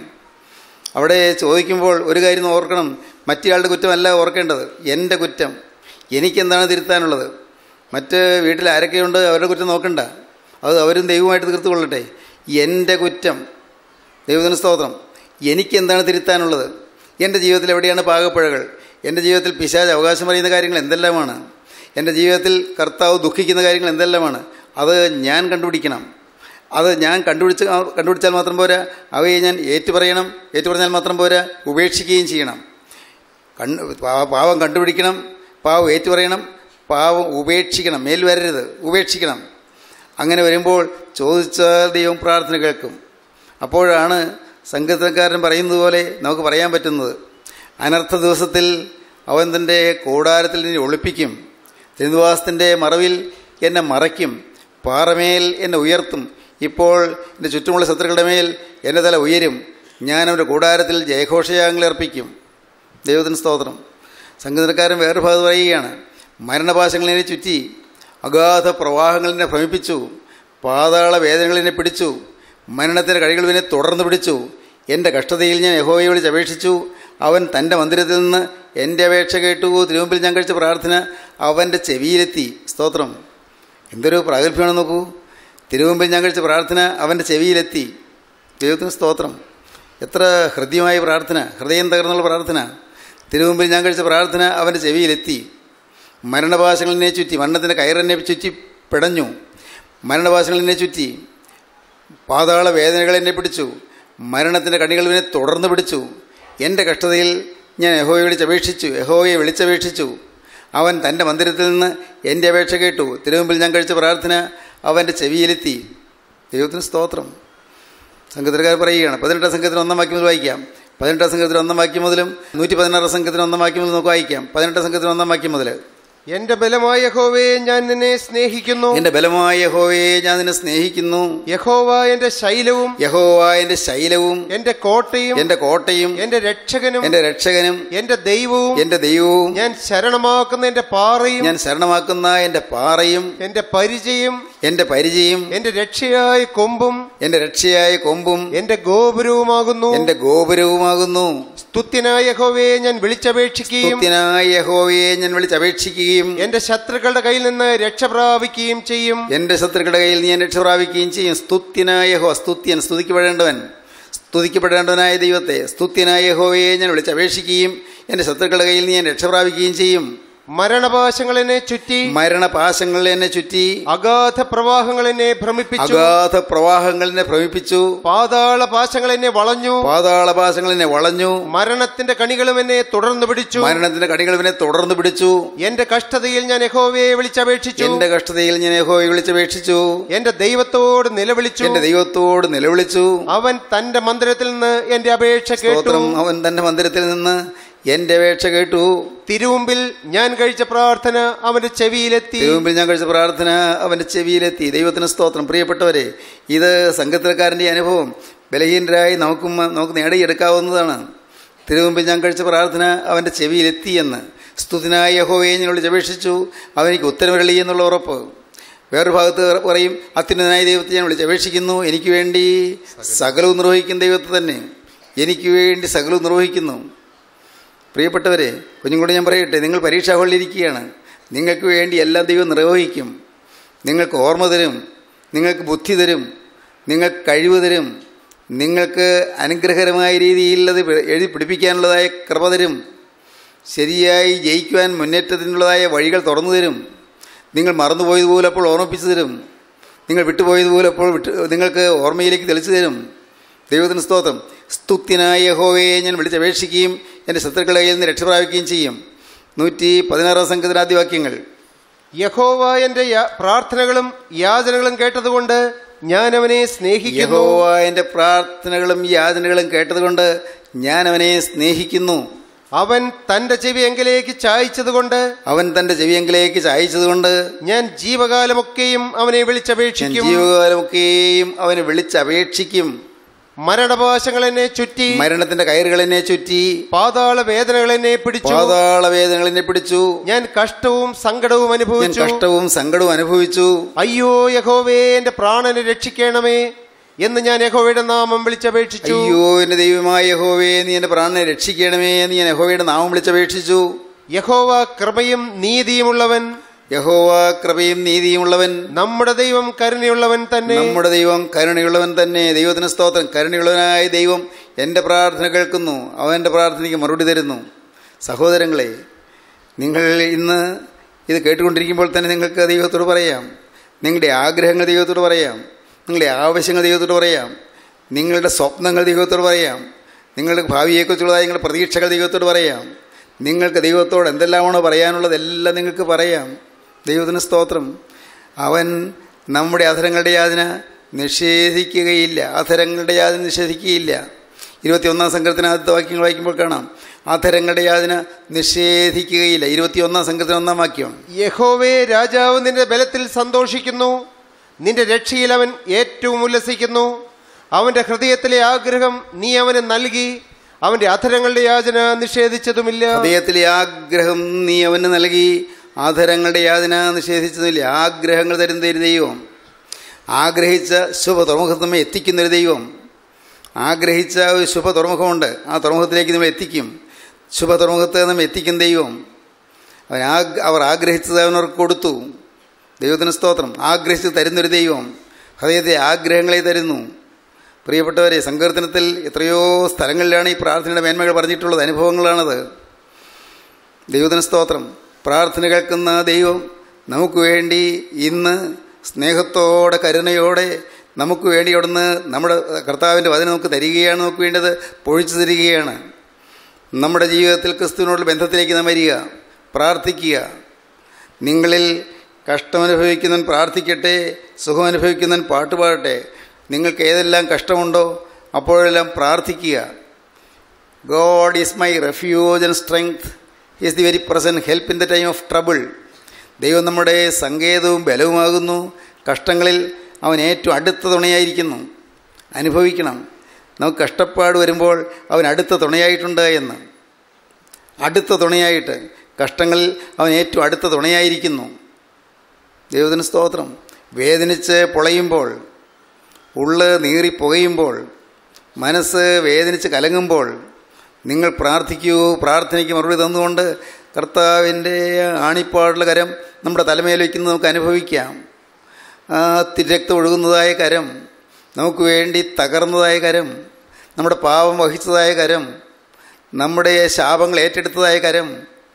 അവിടെ ചോദിക്കുമ്പോൾ ഒരു കാര്യം ഓർക്കണം മറ്റേയാളുടെ കുറ്റമല്ല ഓർക്കേണ്ടത് എൻ്റെ കുറ്റം എനിക്കെന്താണ് തിരുത്താനുള്ളത് മറ്റ് വീട്ടിൽ ആരൊക്കെയുണ്ട് അവരുടെ കുറ്റം നോക്കണ്ട അത് അവരും ദൈവമായിട്ട് തീർത്തു കൊള്ളട്ടെ എൻ്റെ കുറ്റം ദൈവത്തിന് സ്തോത്രം എനിക്കെന്താണ് തിരുത്താനുള്ളത് എൻ്റെ ജീവിതത്തിൽ എവിടെയാണ് പാകപ്പിഴകൾ എൻ്റെ ജീവിതത്തിൽ പിശാജ് അവകാശം പറയുന്ന കാര്യങ്ങൾ എന്തെല്ലാമാണ് എൻ്റെ ജീവിതത്തിൽ കർത്താവ് ദുഃഖിക്കുന്ന കാര്യങ്ങൾ എന്തെല്ലാമാണ് അത് ഞാൻ കണ്ടുപിടിക്കണം അത് ഞാൻ കണ്ടുപിടിച്ച് കണ്ടുപിടിച്ചാൽ മാത്രം പോരാ അവയെ ഞാൻ ഏറ്റുപറയണം ഏറ്റുപറഞ്ഞാൽ മാത്രം പോരാ ഉപേക്ഷിക്കുകയും ചെയ്യണം കണ്ണ് പാ- പാവം കണ്ടുപിടിക്കണം പാവം ഏറ്റുപറയണം പാവം ഉപേക്ഷിക്കണം മേൽ വരരുത് ഉപേക്ഷിക്കണം അങ്ങനെ വരുമ്പോൾ ചോദിച്ചാൽ ദൈവം പ്രാർത്ഥന കേൾക്കും അപ്പോഴാണ് സംഗീതക്കാരൻ പറയുന്നത് പോലെ നമുക്ക് പറയാൻ പറ്റുന്നത് അനർത്ഥ ദിവസത്തിൽ അവൻ തൻ്റെ കൂടാരത്തിൽ എന്നെ ഒളിപ്പിക്കും തിരുനിവാസത്തിൻ്റെ മറവിൽ എന്നെ മറയ്ക്കും പാറമേൽ എന്നെ ഉയർത്തും ഇപ്പോൾ എൻ്റെ ചുറ്റുമുള്ള ശത്രുക്കളുടെ മേൽ എൻ്റെ തല ഉയരും ഞാൻ അവൻ്റെ കൂടാരത്തിൽ ജയഘോഷയാഗങ്ങൾ അർപ്പിക്കും ദൈവത്തിന് സ്തോത്രം സംഗീതക്കാരൻ വേറെ ഭാഗത്ത് പറയുകയാണ് മരണപാശങ്ങളെന്നെ ചുറ്റി അഗാധ പ്രവാഹങ്ങളെന്നെ ഭ്രമിപ്പിച്ചു പാതാള വേദനകളെന്നെ പിടിച്ചു മരണത്തിൻ്റെ കഴികൾ എന്നെ തുടർന്ന് പിടിച്ചു എൻ്റെ കഷ്ടതയിൽ ഞാൻ യഹോവയെ വിളിച്ച് അപേക്ഷിച്ചു അവൻ തൻ്റെ മന്ദിരത്തിൽ നിന്ന് എൻ്റെ അപേക്ഷ കേട്ടു തിരുമുമ്പിൽ ഞാൻ കഴിച്ച പ്രാർത്ഥന അവൻ്റെ ചെവിയിലെത്തി സ്തോത്രം എന്തൊരു പ്രാഗൽഭ്യമാണ് നോക്കൂ തിരുമുമ്പിൽ ഞാൻ കഴിച്ച പ്രാർത്ഥന അവൻ്റെ ചെവിയിലെത്തി ദൈവത്തിന് സ്തോത്രം എത്ര ഹൃദ്യമായ പ്രാർത്ഥന ഹൃദയം തകർന്നുള്ള പ്രാർത്ഥന തിരുമുമ്പിൽ ഞാൻ കഴിച്ച പ്രാർത്ഥന അവൻ്റെ ചെവിയിലെത്തി മരണപാശങ്ങളെന്നെ ചുറ്റി മരണത്തിൻ്റെ കയറെന്നെ ചുറ്റി പിടഞ്ഞു മരണപാശങ്ങളെന്നെ ചുറ്റി പാതാള വേദനകൾ എന്നെ പിടിച്ചു മരണത്തിൻ്റെ കണികൾ എന്നെ തുടർന്ന് പിടിച്ചു എൻ്റെ കഷ്ടതയിൽ ഞാൻ യഹോയെ വിളിച്ചപേക്ഷിച്ചു യഹോയെ വിളിച്ചപേക്ഷിച്ചു അവൻ തൻ്റെ മന്ദിരത്തിൽ നിന്ന് എൻ്റെ അപേക്ഷ കേട്ടു തിരുമുമ്പിൽ ഞാൻ കഴിച്ച പ്രാർത്ഥന അവൻ്റെ ചെവിയിലെത്തി ദൈവത്തിന് സ്തോത്രം സംഘത്തിലുകാർ പറയുകയാണ് പതിനെട്ടാം സംഘത്തിന് ഒന്നാം വാക്യം മുതൽ വായിക്കാം പതിനെട്ടാം സംഘത്തിന് ഒന്നാം വാക്യം മുതലും നൂറ്റി പതിനാറാം സംഘത്തിന് ഒന്നാം വാക്യം മുതൽ നമുക്ക് വായിക്കാം പതിനെട്ടാം സംഘത്തിന് ഒന്നാം വാക്യം മുതൽ എന്റെ ബലമായ യഹോവയെ ഞാൻ നിന്നെ സ്നേഹിക്കുന്നു എൻ്റെ ബലമായ യഹോവയെ ഞാൻ നിന്നെ സ്നേഹിക്കുന്നു യഹോവ എന്റെ ശൈലവും യഹോവ എൻ്റെ ശൈലവും എന്റെ കോട്ടയും എൻ്റെ കോട്ടയും എന്റെ രക്ഷകനും എൻ്റെ രക്ഷകനും എന്റെ ദൈവവും എൻ്റെ ദൈവവും ഞാൻ ശരണമാക്കുന്ന എന്റെ പാറയും ഞാൻ ശരണമാക്കുന്ന എൻ്റെ പാറയും എന്റെ പരിചയം എൻ്റെ പരിചയം എന്റെ രക്ഷയായ കൊമ്പും എൻ്റെ രക്ഷയായ കൊമ്പും എന്റെ ഗോപുരവുമാകുന്നു എൻ്റെ ഗോപുരവുമാകുന്നു സ്തുത്യനായ യഹോവയെ ഞാൻ വിളിച്ചപേക്ഷിക്കുകയും സ്തുത്യനായ യഹോവയെ ഞാൻ വിളിച്ചപേക്ഷിക്കുകയും എന്റെ ശത്രുക്കളുടെ കയ്യിൽ നിന്ന് രക്ഷ പ്രാപിക്കുകയും ചെയ്യും എൻ്റെ ശത്രുക്കളുടെ കയ്യിൽ നീ രക്ഷ പ്രാപിക്കുകയും ചെയ്യും സ്തുത്യനായ യഹോ സ്തുത്യൻ സ്തുതിക്കപ്പെടേണ്ടവൻ സ്തുതിക്കപ്പെടേണ്ടവനായ ദൈവത്തെ സ്തുത്യനായ യഹോവയെ ഞാൻ വിളിച്ചപേക്ഷിക്കുകയും എൻ്റെ ശത്രുക്കളുടെ കയ്യിൽ നീ ഞാൻ രക്ഷ പ്രാപിക്കുകയും ചെയ്യും മരണപാശങ്ങൾ എന്നെ ചുറ്റി മരണപാശങ്ങൾ എന്നെ ചുറ്റി അഗാധ പ്രവാഹങ്ങൾ എന്നെ ഭ്രമിപ്പിച്ചു അഗാധ പ്രവാഹങ്ങൾ എന്നെ ഭ്രമിപ്പിച്ചു പാതാള പാശങ്ങൾ എന്നെ വളഞ്ഞു പാതാളപാശങ്ങൾ എന്നെ വളഞ്ഞു മരണത്തിന്റെ കണികളും എന്നെ തുടർന്നു പിടിച്ചു മരണത്തിന്റെ കടികൾ ഇവനെ തുടർന്ന് പിടിച്ചു എന്റെ കഷ്ടതയിൽ ഞാൻ യഹോവയെ വിളിച്ചപേക്ഷിച്ചു എന്റെ കഷ്ടതയിൽ ഞാൻ യഹോവയെ വിളിച്ചപേക്ഷിച്ചു എന്റെ ദൈവത്തോട് നിലവിളിച്ചു എന്റെ ദൈവത്തോട് നിലവിളിച്ചു അവൻ തന്റെ മന്ദിരത്തിൽ നിന്ന് എന്റെ അപേക്ഷ കേട്ടു സ്തോത്രം അവൻ തന്റെ മന്ദിരത്തിൽ നിന്ന് എന്റെ അപേക്ഷ കേട്ടു തിരുമുമ്പിൽ ഞാൻ കഴിച്ച പ്രാർത്ഥന അവന്റെ ചെവിയിലെത്തി ദൈവമുമ്പിൽ ഞാൻ കഴിച്ച പ്രാർത്ഥന അവന്റെ ചെവിയിലെത്തി ദൈവത്തിന് സ്തോത്രം പ്രിയപ്പെട്ടവരെ ഇത് സംഘത്തിലക്കാരന്റെ അനുഭവം ബലഹീനരായി നമുക്ക് മ- നമുക്ക് നേടിയെടുക്കാവുന്നതാണ് തിരുമുമ്പിൽ ഞാൻ കഴിച്ച പ്രാർത്ഥന അവന്റെ ചെവിയിലെത്തി എന്ന് സ്തുതിനായ യഹോവയെ ഞാൻ വിളിച്ചപേക്ഷിച്ചു അവനിക്ക് ഉത്തരവരളി എന്നുള്ള ഉറപ്പ് വേറൊരു ഭാഗത്ത് പറയും അത്യുന്നതനായ ദൈവത്തെ ഞാൻ വിളിച്ചപേക്ഷിക്കുന്നു എനിക്ക് വേണ്ടി സകലവും നിർവഹിക്കുന്ന ദൈവത്തെ തന്നെ എനിക്ക് വേണ്ടി സകലവും നിർവഹിക്കുന്നു പ്രിയപ്പെട്ടവരെ കുഞ്ഞും കൂടെ ഞാൻ പറയട്ടെ നിങ്ങൾ പരീക്ഷാ ഹാളിലിരിക്കുകയാണ് നിങ്ങൾക്ക് വേണ്ടി എല്ലാം ദൈവം നിർവഹിക്കും നിങ്ങൾക്ക് ഓർമ്മ തരും നിങ്ങൾക്ക് ബുദ്ധി തരും നിങ്ങൾക്ക് കഴിവ് തരും നിങ്ങൾക്ക് അനുഗ്രഹകരമായ രീതിയിൽ അത് എഴുതി പിടിപ്പിക്കാനുള്ളതായ കൃപ തരും ശരിയായി ജയിക്കുവാൻ മുന്നേറ്റത്തിനുള്ളതായ വഴികൾ തുറന്നു തരും നിങ്ങൾ മറന്നുപോയതുപോലെ അപ്പോൾ ഓർമ്മിപ്പിച്ചു തരും നിങ്ങൾ വിട്ടുപോയതുപോലെ അപ്പോൾ വിട്ട് നിങ്ങൾക്ക് ഓർമ്മയിലേക്ക് തെളിച്ചു തരും ദൈവത്തിന് സ്തോത്രം സ്തുത്യനായ യഹോവയെ ഞാൻ വിളിച്ചപേക്ഷിക്കുകയും എൻ്റെ ശത്രുക്കളെ കയ്യിൽ നിന്ന് രക്ഷപ്രാപിക്കുകയും ചെയ്യും നൂറ്റി പതിനാറാം സംഘത്തിനാദ്യ വാക്യങ്ങൾ യഹോവ എന്റെ യാ- പ്രാർത്ഥനകളും യാചനകളും കേട്ടതുകൊണ്ട് ഞാൻ അവനെ സ്നേഹിക്കുന്നു യഹോവ എൻ്റെ പ്രാർത്ഥനകളും യാതനകളും കേട്ടതുകൊണ്ട് ഞാൻ അവനെ സ്നേഹിക്കുന്നു അവൻ തന്റെ ചെവി എങ്കിലേക്ക് ചായച്ചതുകൊണ്ട് അവൻ തൻ്റെ ചെവിയങ്കിലേക്ക് ചായച്ചതുകൊണ്ട് ഞാൻ ജീവകാലമൊക്കെയും അവനെ ഞാൻ വിളിച്ചപേക്ഷിക്കും ജീവകാലമൊക്കെയും അവനെ വിളിച്ചപേക്ഷിക്കും മരണപാശങ്ങൾ എന്നെ ചുറ്റി മരണത്തിന്റെ കയറുകൾ എന്നെ ചുറ്റി പാതാള വേദനകൾ എന്നെ പിടിച്ചു പാതാള വേദനകൾ എന്നെ പിടിച്ചു ഞാൻ കഷ്ടവും സങ്കടവും ഞാൻ അനുഭവിച്ചു കഷ്ടവും സങ്കടവും അനുഭവിച്ചു അയ്യോ യഹോവേ എന്റെ പ്രാണനെ രക്ഷിക്കണമേ എന്ന് ഞാൻ യഹോവയുടെ നാമം വിളിച്ചപേക്ഷിച്ചു അയ്യോ എന്റെ ദൈവമായ യഹോവേ നീ എന്റെ പ്രാണനെ രക്ഷിക്കണമേ എന്ന് ഞാൻ യഹോവയുടെ നാമം വിളിച്ചപേക്ഷിച്ചു യഹോവ കൃപയും നീതിയുമുള്ളവൻ യഹോവ കൃപയും നീതിയുമുള്ളവൻ നമ്മുടെ ദൈവം കരുണയുള്ളവൻ തന്നെ നമ്മുടെ ദൈവം കരുണയുള്ളവൻ തന്നെ ദൈവത്തിന് സ്തോത്രം കരുണയുള്ളവനായ ദൈവം എൻ്റെ പ്രാർത്ഥന കേൾക്കുന്നു അവൻ്റെ പ്രാർത്ഥനയ്ക്ക് മറുപടി തരുന്നു സഹോദരങ്ങളെ നിങ്ങൾ ഇന്ന് ഇത് കേട്ടുകൊണ്ടിരിക്കുമ്പോൾ തന്നെ നിങ്ങൾക്ക് ദൈവത്തോട് പറയാം നിങ്ങളുടെ ആഗ്രഹങ്ങൾ ദൈവത്തോട് പറയാം നിങ്ങളുടെ ആവശ്യങ്ങൾ ദൈവത്തോട് പറയാം നിങ്ങളുടെ സ്വപ്നങ്ങൾ ദൈവത്തോട് പറയാം നിങ്ങളുടെ ഭാവിയെക്കുറിച്ചുള്ളതായ നിങ്ങളുടെ പ്രതീക്ഷകൾ ദൈവത്തോട് പറയാം നിങ്ങൾക്ക് ദൈവത്തോട് എന്തെല്ലാമാണോ പറയാനുള്ളതെല്ലാം നിങ്ങൾക്ക് പറയാം ദൈവത്തിന് സ്തോത്രം അവൻ നമ്മുടെ അധരങ്ങളുടെ യാതന നിഷേധിക്കുകയില്ല അധരങ്ങളുടെ യാതന നിഷേധിക്കുകയില്ല ഇരുപത്തിയൊന്നാം സംഘത്തിനകത്ത് വാക്യങ്ങൾ വായിക്കുമ്പോൾ കാണാം അധരങ്ങളുടെ യാതന നിഷേധിക്കുകയില്ല ഇരുപത്തിയൊന്നാം സംഘത്തിന് ഒന്നാം വാക്യം യഹോവേ രാജാവ് നിന്റെ ബലത്തിൽ സന്തോഷിക്കുന്നു നിന്റെ രക്ഷയിൽ അവൻ ഏറ്റവും ഉല്ലസിക്കുന്നു അവന്റെ ഹൃദയത്തിലെ ആഗ്രഹം നീ അവന് നൽകി അവന്റെ അധരങ്ങളുടെ യാചന നിഷേധിച്ചതുമില്ല ഹൃദയത്തിലെ ആഗ്രഹം നീ അവന് നൽകി ആധരങ്ങളുടെ യാതന നിഷേധിച്ചതില്ല ആഗ്രഹങ്ങൾ തരുന്ന ഒരു ദൈവം ആഗ്രഹിച്ച ശുഭ തുറമുഖത്ത് നമ്മെ എത്തിക്കുന്നൊരു ദൈവം ആഗ്രഹിച്ച ഒരു ശുഭ തുറമുഖമുണ്ട് ആ തുറമുഖത്തിലേക്ക് നമ്മൾ എത്തിക്കും ശുഭ തുറമുഖത്ത് നമ്മെ എത്തിക്കും ദൈവം അവൻ ആ അവർ ആഗ്രഹിച്ചത് അവനവർക്ക് കൊടുത്തു ദൈവത്തിന് സ്തോത്രം ആഗ്രഹിച്ച് തരുന്നൊരു ദൈവം ഹൃദയത്തെ ആഗ്രഹങ്ങളെ തരുന്നു പ്രിയപ്പെട്ടവരെ സങ്കീർത്തനത്തിൽ എത്രയോ സ്ഥലങ്ങളിലാണ് ഈ പ്രാർത്ഥനയുടെ മേന്മകൾ പറഞ്ഞിട്ടുള്ളത് അനുഭവങ്ങളാണത് ദൈവത്തിന് സ്തോത്രം പ്രാർത്ഥന കേൾക്കുന്ന ദൈവം നമുക്ക് വേണ്ടി ഇന്ന് സ്നേഹത്തോടെ കരുണയോടെ നമുക്ക് വേണ്ടി അവിടുന്ന് നമ്മുടെ കർത്താവിൻ്റെ വചനം നമുക്ക് തരികയാണ് നമുക്ക് വേണ്ടത് പൊഴിച്ചു തരികയാണ് നമ്മുടെ ജീവിതത്തിൽ ക്രിസ്തുവിനോടുള്ള ബന്ധത്തിലേക്ക് നാം വരിക പ്രാർത്ഥിക്കുക നിങ്ങളിൽ കഷ്ടമനുഭവിക്കുന്നവൻ പ്രാർത്ഥിക്കട്ടെ സുഖമനുഭവിക്കുന്നവൻ പാട്ട് പാടട്ടെ നിങ്ങൾക്ക് ഏതെല്ലാം കഷ്ടമുണ്ടോ അപ്പോഴെല്ലാം പ്രാർത്ഥിക്കുക God is my refuge and strength is the very present help in the time of trouble ദൈവം നമ്മുടെ സങ്കേതവും ബലവുമാകുന്നു കഷ്ടങ്ങളിൽ അവൻ ഏറ്റവും അടുത്ത തുണയായിരിക്കുന്നു അനുഭവിക്കണം നമുക്ക് കഷ്ടപ്പാട് വരുമ്പോൾ അവൻ അടുത്ത തുണയായിട്ടുണ്ട് എന്ന് അടുത്ത തുണയായിട്ട് കഷ്ടങ്ങളിൽ അവൻ ഏറ്റവും അടുത്ത തുണയായിരിക്കുന്നു ദൈവത്തിന് സ്തോത്രം വേദനിച്ച് പൊളയുമ്പോൾ ഉള്ള് നീറി പുകയുമ്പോൾ മനസ്സ് വേദനിച്ച് കലങ്ങുമ്പോൾ നിങ്ങൾ പ്രാർത്ഥിക്കൂ പ്രാർത്ഥനയ്ക്ക് മറുപടി തന്നുകൊണ്ട് കർത്താവിൻ്റെ ആണിപ്പാടുള്ള കരം നമ്മുടെ തലമേൽ വയ്ക്കുന്നത് നമുക്ക് അനുഭവിക്കാം ആ തിരക്തം ഒഴുകുന്നതായ കരം നമുക്ക് വേണ്ടി തകർന്നതായ കരം നമ്മുടെ പാപം വഹിച്ചതായ കരം നമ്മുടെ ശാപങ്ങൾ ഏറ്റെടുത്തതായ കരം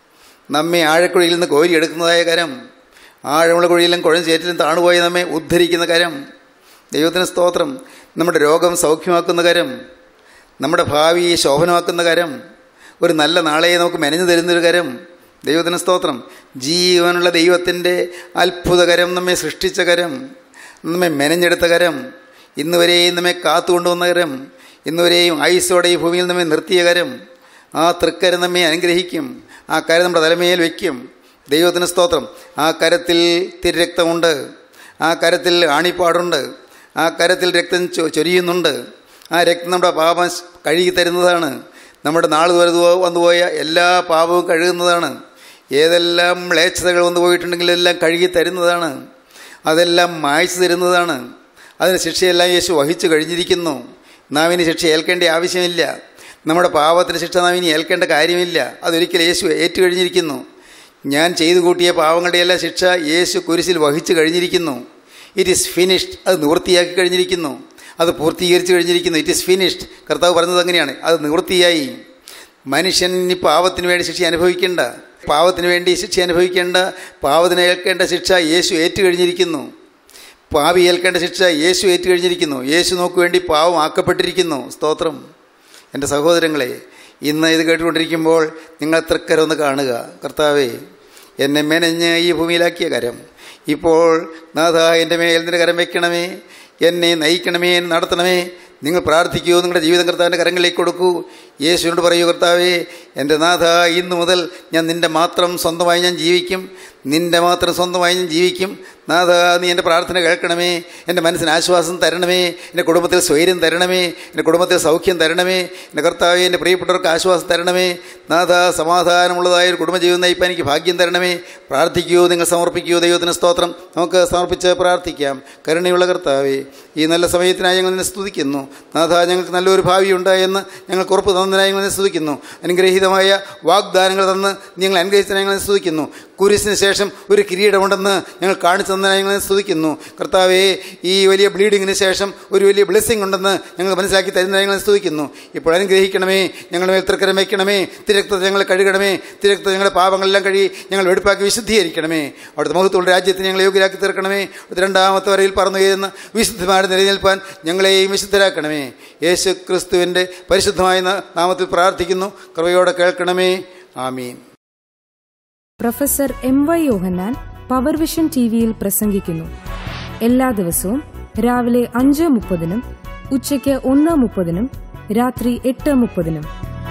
നമ്മെ ആഴക്കുഴിയിൽ നിന്ന് കോരിയെടുക്കുന്നതായ കരം ആഴമുള്ള കുഴിയിലും കുഴഞ്ഞ ചേറ്റിലും താണുപോയി നമ്മെ ഉദ്ധരിക്കുന്ന കരം ദൈവത്തിന് സ്തോത്രം നമ്മുടെ രോഗം സൗഖ്യമാക്കുന്ന കരം നമ്മുടെ ഭാവിയെ ശോഭനമാക്കുന്ന കരം ഒരു നല്ല നാളെയെ നമുക്ക് മെനഞ്ഞു തരുന്നൊരു കരം ദൈവത്തിന് സ്തോത്രം ജീവനുള്ള ദൈവത്തിൻ്റെ അത്ഭുതകരം നമ്മെ സൃഷ്ടിച്ച കരം നമ്മെ മെനഞ്ഞെടുത്ത കരം ഇന്നുവരെയും നമ്മെ കാത്തുകൊണ്ടുവന്ന കരം ഇന്നുവരെയും ഐസോടെ ഈ ഭൂമിയിൽ നമ്മെ നിർത്തിയ കരം ആ തൃക്കരം നമ്മെ അനുഗ്രഹിക്കും ആ കരം നമ്മുടെ തലമേൽ വയ്ക്കും ദൈവത്തിന് സ്തോത്രം ആ കരത്തിൽ തിരുരക്തമുണ്ട് ആ കരത്തിൽ ആണിപ്പാടുണ്ട് ആ കരത്തിൽ രക്തം ചൊ- ചൊരിയുന്നുണ്ട് ആ രക്തം നമ്മുടെ പാപം കഴുകി തരുന്നതാണ് നമ്മുടെ നാൾ വരെ വന്നുപോയ എല്ലാ പാപവും കഴുകുന്നതാണ് ഏതെല്ലാം മ്ലേച്ഛതകൾ വന്നു പോയിട്ടുണ്ടെങ്കിൽ എല്ലാം കഴുകി തരുന്നതാണ് അതെല്ലാം മായ്ച്ചു തരുന്നതാണ് അതിന് ശിക്ഷയെല്ലാം യേശു വഹിച്ചു കഴിഞ്ഞിരിക്കുന്നു നാം ഇനി ശിക്ഷ ഏൽക്കേണ്ട ആവശ്യമില്ല നമ്മുടെ പാപത്തിന് ശിക്ഷ നാം ഇനി ഏൽക്കേണ്ട കാര്യമില്ല അതൊരിക്കലും യേശു ഏറ്റുകഴിഞ്ഞിരിക്കുന്നു ഞാൻ ചെയ്തു കൂട്ടിയ പാവങ്ങളുടെയെല്ലാം ശിക്ഷ യേശു കുരിശിൽ വഹിച്ചു കഴിഞ്ഞിരിക്കുന്നു ഇറ്റ് ഈസ് ഫിനിഷ്ഡ് അത് നിവൃത്തിയാക്കി കഴിഞ്ഞിരിക്കുന്നു അത് പൂർത്തീകരിച്ചു കഴിഞ്ഞിരിക്കുന്നു ഇറ്റ് ഈസ് ഫിനിഷ്ഡ് കർത്താവ് പറഞ്ഞത് അങ്ങനെയാണ് അത് നിവൃത്തിയായി മനുഷ്യൻ ഇനി പാവത്തിന് വേണ്ടി ശിക്ഷ അനുഭവിക്കേണ്ട പാവത്തിന് വേണ്ടി ശിക്ഷ അനുഭവിക്കേണ്ട പാവത്തിന് ഏൽക്കേണ്ട ശിക്ഷ യേശു ഏറ്റുകഴിഞ്ഞിരിക്കുന്നു പാവി ഏൽക്കേണ്ട ശിക്ഷ യേശു ഏറ്റുകഴിഞ്ഞിരിക്കുന്നു യേശു നോക്കു വേണ്ടി പാവം ആക്കപ്പെട്ടിരിക്കുന്നു സ്തോത്രം എൻ്റെ സഹോദരങ്ങളെ ഇന്ന് ഇത് കേട്ടുകൊണ്ടിരിക്കുമ്പോൾ നിങ്ങൾ തൃക്കരം ഒന്ന് കാണുക കർത്താവേ എന്നെ മെനഞ്ഞ് ഈ ഭൂമിയിലാക്കിയ കരം ഇപ്പോൾ നാഥ എൻ്റെ മേൽ നിന്റെ കരം വെക്കണമേ എന്നെ നയിക്കണമേ എന്നെ നടത്തണമേ നിങ്ങൾ പ്രാർത്ഥിക്കൂ നിങ്ങളുടെ ജീവിതം കർത്താവിൻ്റെ കരങ്ങളിലേക്ക് കൊടുക്കൂ യേശുവിനോട് പറയൂ കർത്താവേ എൻ്റെ നാഥ ഇന്നു മുതൽ ഞാൻ നിൻ്റെ മാത്രം സ്വന്തമായി ഞാൻ ജീവിക്കും നിൻ്റെ മാത്രം സ്വന്തമായി ഞാൻ ജീവിക്കും നാഥ നീ എൻ്റെ പ്രാർത്ഥന കേൾക്കണമേ എൻ്റെ മനസ്സിന് ആശ്വാസം തരണമേ എൻ്റെ കുടുംബത്തിൽ സ്വൈര്യം തരണമേ എൻ്റെ കുടുംബത്തിൽ സൗഖ്യം തരണമേ എൻ്റെ കർത്താവെ എൻ്റെ പ്രിയപ്പെട്ടവർക്ക് ആശ്വാസം തരണമേ നാഥ സമാധാനമുള്ളതായ ഒരു കുടുംബജീവിതം നയിപ്പാൻ എനിക്ക് ഭാഗ്യം തരണമേ പ്രാർത്ഥിക്കൂ നിങ്ങൾ സമർപ്പിക്കൂ ദൈവത്തിന് സ്തോത്രം നമുക്ക് സമർപ്പിച്ച് പ്രാർത്ഥിക്കാം കരുണയുള്ള കർത്താവേ ഈ നല്ല സമയത്തിനായി ഞങ്ങൾ നിന്നെ സ്തുതിക്കുന്നു നാഥ ഞങ്ങൾക്ക് നല്ലൊരു ഭാവിയുണ്ട് എന്ന് ഞങ്ങൾക്ക് ഉറപ്പ് തന്നതിനായി ഞങ്ങൾ നിന്നെ സ്തുതിക്കുന്നു അനുഗ്രഹീതമായ വാഗ്ദാനങ്ങൾ തന്ന് ഞങ്ങൾ അനുഗ്രഹിച്ചതിനായി ഞങ്ങൾ നിന്നെ സ്തുതിക്കുന്നു കുരിശിന് ശേഷം ഒരു കിരീടമുണ്ടെന്ന് ഞങ്ങൾ കാണിച്ചു തന്നതിനായി ഞങ്ങൾ നിന്നെ സ്തുതിക്കുന്നു കർത്താവേ ഈ വലിയ ബ്ലീഡിങ്ങിന് ശേഷം ഒരു വലിയ ബ്ലെസ്സിങ് ഉണ്ടെന്ന് ഞങ്ങൾ മനസ്സിലാക്കി തരുന്നതിനായി ഞങ്ങൾ സ്തുതിക്കുന്നു ഇപ്പോൾ അനുഗ്രഹിക്കണമേ ഞങ്ങളുടെ മേൽ തൃക്കരം വയ്ക്കണമേ തിരക്തത്തെ ഞങ്ങൾ കഴുകണമേ തിരക്തത്തെ ഞങ്ങളുടെ പാപങ്ങളെല്ലാം കഴുകി ഞങ്ങൾ വെടുപ്പാക്കി വിശുദ്ധീകരിക്കണമേ അവിടുത്തെ മഹത്വമുള്ള രാജ്യത്തിന് ഞങ്ങളെ യോഗ്യരാക്കി തീർക്കണമേ അവിടുത്തെ രണ്ടാമത്തെ വരയിൽ പറന്നു കയറുന്ന വിശുദ്ധമാരുടെ നിലനിൽപ്പാൻ ഞങ്ങളെയും വിശുദ്ധരാക്കണമേ യേശു ക്രിസ്തുവിൻ്റെ പരിശുദ്ധമായ നാ- നാമത്തിൽ പ്രാർത്ഥിക്കുന്നു കൃപയോടെ കേൾക്കണമേ ആമീൻ professor M Y Yohannan Power Vision T വിയിൽ പ്രസംഗിക്കുന്നു എല്ലാ ദിവസവും രാവിലെ അഞ്ച് മുപ്പതിനും ഉച്ചയ്ക്ക് ഒന്ന് മുപ്പതിനും രാത്രി എട്ട് മുപ്പതിനും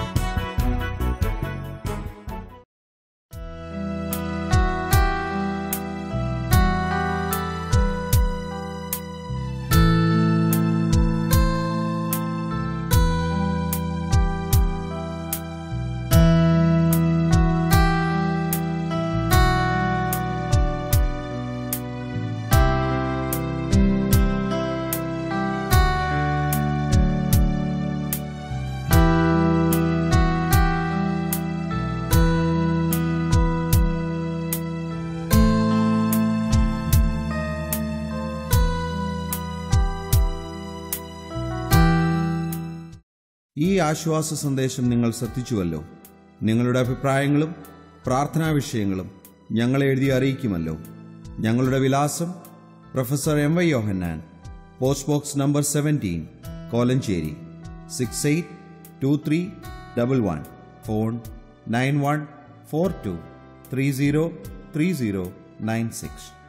ഈ ആശ്വാസ സന്ദേശം നിങ്ങൾ ശ്രദ്ധിച്ചുവല്ലോ നിങ്ങളുടെ അഭിപ്രായങ്ങളും പ്രാർത്ഥനാ വിഷയങ്ങളും ഞങ്ങളെ എഴുതി അറിയിക്കുമല്ലോ ഞങ്ങളുടെ വിലാസം professor M Y Yohannan post box number seventeen Kolenchery six eight two three double one phone nine one four two three zero three zero nine six